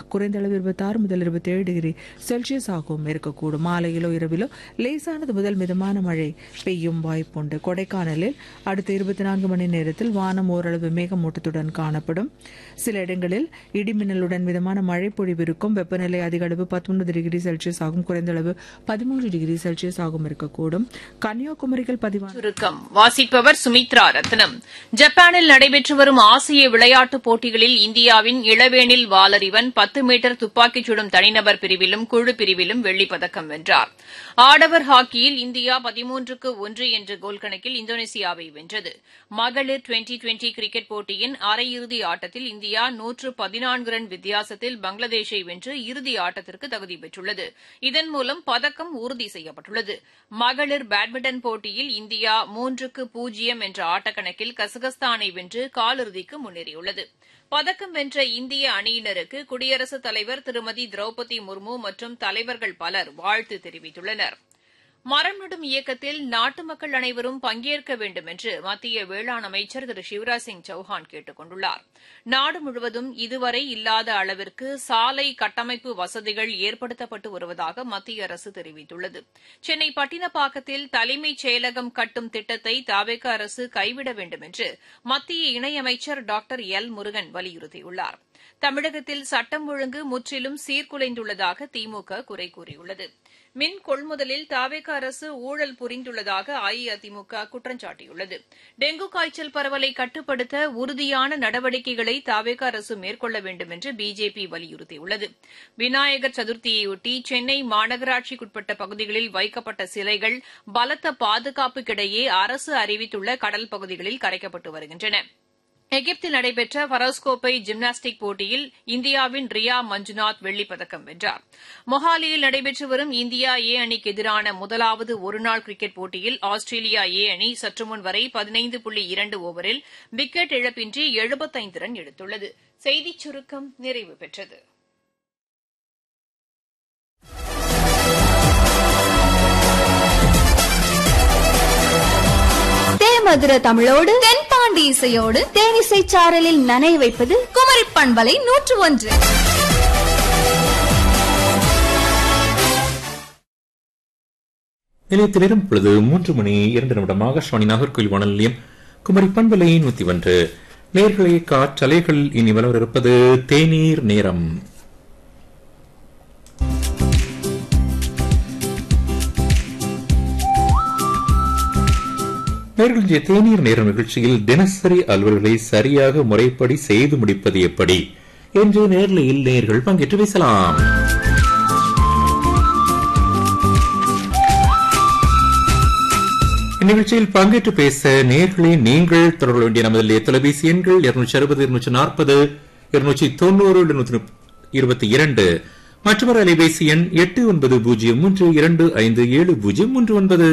குறைந்த அளவு இருபத்தாறு முதல் இருபத்தேழு டிகிரி செல்சியஸ் ஆகவும் இருக்கக்கூடும் மாலையிலோ இரவிலோ லேசானது முதல் மிதமான மழை பெய்யும் வாய்ப்புண்டு கொடைக்கானலில் அடுத்த இருபத்தி நான்கு மணி நேரத்தில் வானம் ஓரளவு மேகமூட்டத்துடன் காணப்படும் சில இடங்களில் இடிமின்னலுடன் மிதமான மழை பொழிவு இருக்கும் வெப்பநிலை அதிக அளவு பத்தொன்பது டிகிரி செல்சியஸ் ஆகும் குறைந்த அளவு பதிமூன்று டிகிரி செல்சியஸ் ஆகும் இருக்கக்கூடும் கன்னியாகுமரியில் பதிவான சுருக்கம் வாசிப்பவர் சுமித்ரா ரத்னம் ஜப்பானில் நடைபெற்று வரும் ஆசிய விளையாட்டுப் போட்டிகளில் இந்தியாவின் இளவேனில் வாலறிவன் பத்து மீட்டர் துப்பாக்கிச் சுடும் தனிநபர் பிரிவிலும் குழு பிரிவிலும் வெள்ளிப் பதக்கம் வென்றார் ஆடவர் ஹாக்கியில் இந்தியா பதிமூன்றுக்கு ஒன்று என்ற கோல் கணக்கில் இந்தோனேசியாவை வென்றது மகளிர் டுவெண்டி டுவெண்டி கிரிக்கெட் போட்டியின் அரையிறுதி ஆட்டத்தில் இந்தியா நூற்று பதினான்கு ரன் வித்தியாசத்தில் பங்களாதேஷை வென்று இறுதி ஆட்டத்திற்கு தகுதி பெற்றுள்ளது இதன் மூலம் பதக்கம் உறுதி செய்யப்பட்டுள்ளது மகளிர் பேட்மிண்டன் போட்டியில் இந்தியா மூன்றுக்கு பூஜ்ஜியம் என்ற ஆட்டக்கணக்கில் கசகஸ்தானை வென்று காலிறுதிக்கு முன்னேறியுள்ளது பதக்கம் வென்ற இந்திய அணியினருக்கு குடியரசுத் தலைவர் திருமதி திரௌபதி முர்மு மற்றும் தலைவர்கள் பலர் வாழ்த்து தெரிவித்துள்ளனா் மரம் நடும் இயக்கத்தில் நாட்டு மக்கள் அனைவரும் பங்கேற்க வேண்டும் என்று மத்திய வேளாண் அமைச்சர் திரு சிவராஜ் சிங் சௌஹான் கேட்டுக் கொண்டுள்ளார் நாடு முழுவதும் இதுவரை இல்லாத அளவிற்கு சாலை கட்டமைப்பு வசதிகள் ஏற்படுத்தப்பட்டு வருவதாக மத்திய அரசு தெரிவித்துள்ளது சென்னை பட்டினப்பாக்கத்தில் தலைமைச் செயலகம் கட்டும் திட்டத்தை தாவேக அரசு கைவிட வேண்டும் என்று மத்திய இணையமைச்சர் டாக்டர் எல் முருகன் வலியுறுத்தியுள்ளார் தமிழகத்தில் சட்டம் ஒழுங்கு முற்றிலும் சீர்குலைந்துள்ளதாக திமுக குறை கூறியுள்ளது மின் கொள்முதலில் தாவேக அரசு ஊழல் புரிந்துள்ளதாக அஇஅதிமுக குற்றம் சாட்டியுள்ளது டெங்கு காய்ச்சல் பரவலை கட்டுப்படுத்த உறுதியான நடவடிக்கைகளை தாவேக அரசு மேற்கொள்ள வேண்டும் என்று பிஜேபி வலியுறுத்தியுள்ளது விநாயகர் சதுர்த்தியையொட்டி சென்னை மாநகராட்சிக்குட்பட்ட பகுதிகளில் வைக்கப்பட்ட சிலைகள் பலத்த பாதுகாப்புக்கிடையே அரசு அறிவித்துள்ள கடல் பகுதிகளில் கரைக்கப்பட்டு வருகின்றன எகிப்தில் நடைபெற்ற பரோஸ்கோப்பை ஜிம்னாஸ்டிக் போட்டியில் இந்தியாவின் ரியா மஞ்சுநாத் வெள்ளிப் பதக்கம் வென்றார் மொஹாலியில் நடைபெற்று வரும் இந்தியா ஏ அணிக்கு எதிரான முதலாவது ஒருநாள் கிரிக்கெட் போட்டியில் ஆஸ்திரேலியா ஏ அணி சற்றுமுன் வரை பதினைந்து புள்ளி இரண்டு ஓவரில் விக்கெட் இழப்பின்றி எழுபத்தைந்து ரன் எடுத்துள்ளது செய்திச் சுருக்கம் நிறைவு பெற்றது தேமதுர தமிழோடு தென்பாண்டி இசையோடு தேனிசை சாரலில் நனைய வைப்பது குமரி பண்பலை நூற்று ஒன்று நிலையத்தில் நேரம் பொழுது மூன்று மணி இரண்டு நிமிடம் ஆகாஷ்வாணி நாகர்கோயில் வானொலி நிலையம் குமரி பண்பலை நூத்தி ஒன்று நேர்களை காற்றலைகள் இனி வளர இருப்பது தேநீர் நேரம் நேர்களுடைய தேநீர் நேரம் நிகழ்ச்சியில் தினசரி அலுவல்களை சரியாக முறைப்படி செய்து முடிப்பது எப்படி என்று நேர்லையில் நேர்கள் பங்கேற்று பேசலாம் இந்நிகழ்ச்சியில் பங்கேற்று பேச நேர்களே நீங்கள் தொடர்பு வேண்டிய நமது தொலைபேசி எண்கள் இருநூற்றி அறுபது இருநூற்றி நாற்பது இருநூற்றி தொண்ணூறு இருநூற்றி இருபத்தி இரண்டு மற்றொரு அலைபேசி எண் எட்டு ஒன்பது பூஜ்ஜியம் மூன்று இரண்டு ஐந்து ஏழு பூஜ்ஜியம் மூன்று ஒன்பது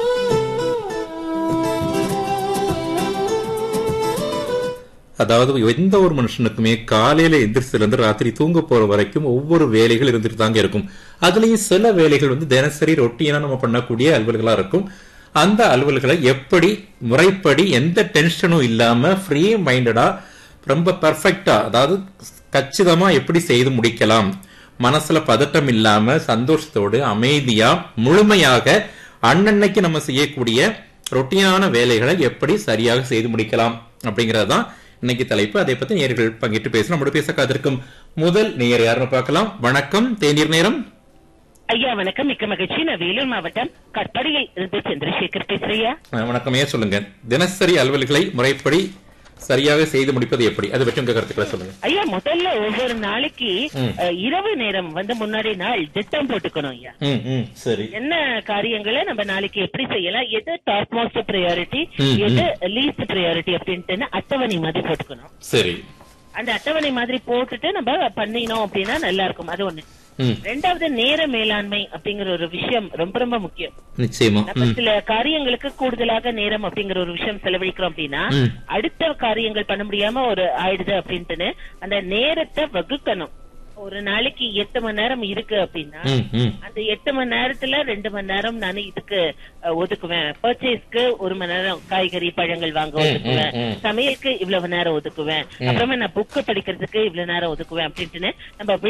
அதாவது எந்த ஒரு மனுஷனுக்குமே காலையில எந்திரிச்சதுல இருந்து ராத்திரி தூங்க போற வரைக்கும் ஒவ்வொரு வேலைகள் இருந்துட்டு தாங்க இருக்கும் அதுலயும் சில வேலைகள் வந்து தினசரி ரொட்டீனா நம்ம பண்ணக்கூடிய அலுவல்களா இருக்கும் அந்த அலுவல்களை எப்படி முறைப்படி எந்த டென்ஷனும் இல்லாம ஃப்ரீ மைண்டடா ரொம்ப பர்ஃபெக்டா அதாவது கச்சிதமா எப்படி செய்து முடிக்கலாம் மனசுல பதட்டம் இல்லாம சந்தோஷத்தோடு அமைதியா முழுமையாக அன்னன்னைக்கு நம்ம செய்யக்கூடிய ரொட்டீனான வேலைகளை எப்படி சரியாக செய்து முடிக்கலாம் அப்படிங்கறதுதான் இன்னைக்கு தலைப்பு அதை பத்தி நேர்கள் பங்கிட்டு பேசலாம் நம்மளோட பேச காத்திருக்கும் முதல் நேயர் யாருன்னு பார்க்கலாம் வணக்கம் தேநீர் நேரம் ஐயா வணக்கம் மிக்க மகிழ்ச்சி நான் வேலூர் மாவட்டம் கட்படியில் இருந்து சந்திரசேகர் பேசுறியா அஹ் வணக்கம் ஏன் சொல்லுங்க தினசரி அலுவல்களை முறைப்படி சரியாக செய்து முடிப்பது எப்படி அதை பற்றி உங்க கருத்துக்களை சொல்லுங்க ஐயா முதல்ல ஒவ்வொரு நாளைக்கு ம். அஹ், இரவு நேரம் வந்து முன்னாடி நாள் திட்டம் போட்டுக்கணும் ஐயா ம் ம் சரி என்ன காரியங்களை நம்ம நாளைக்கு எப்படி செய்யலாம் எது டாப் மோஸ்ட் ப்ரையாரிட்டி ம், எது லீஸ்ட் ப்ரையாரிட்டி அப்படின்ட்டு அட்டவணை மாதிரி போட்டுக்கணும் சரி அந்த அட்டவணை மாதிரி போட்டுட்டு நம்ம பண்ணினோம் அப்படின்னா நல்லா இருக்கும் அது ஒண்ணு ம் ரெண்டாவது நேர மேலாண்மை அப்படிங்கிற ஒரு விஷயம் ரொம்ப ரொம்ப முக்கியம் நிச்சயமா நம்ம ம் சில காரியங்களுக்கு கூடுதலாக நேரம் அப்படிங்கிற ஒரு விஷயம் செலவழிக்கிறோம் அப்படின்னா ம். அடுத்த காரியங்கள் பண்ண முடியாம ஒரு ஆயிடுது அப்படின்ட்டுன்னு அந்த நேரத்தை வகுக்கணும் ஒரு நாளைக்கு எட்டு மணி நேரம் இருக்கு அப்படின்னா ம் ம் அந்த எட்டு மணி நேரத்துல ரெண்டு மணி நேரம் நான் இதுக்கு அஹ், ஒதுக்குவேன் பர்ச்சேஸ்க்கு ஒரு மணி நேரம் காய்கறி பழங்கள் வாங்க ம், ஒதுக்குவேன் ம், ம். சமையலுக்கு இவ்வளவு நேரம் ஒதுக்குவேன் அப்புறமா நான் புக்கு படிக்கிறதுக்கு இவ்வளவு நேரம் ஒதுக்குவேன் அப்படின்ட்டுன்னு நம்ம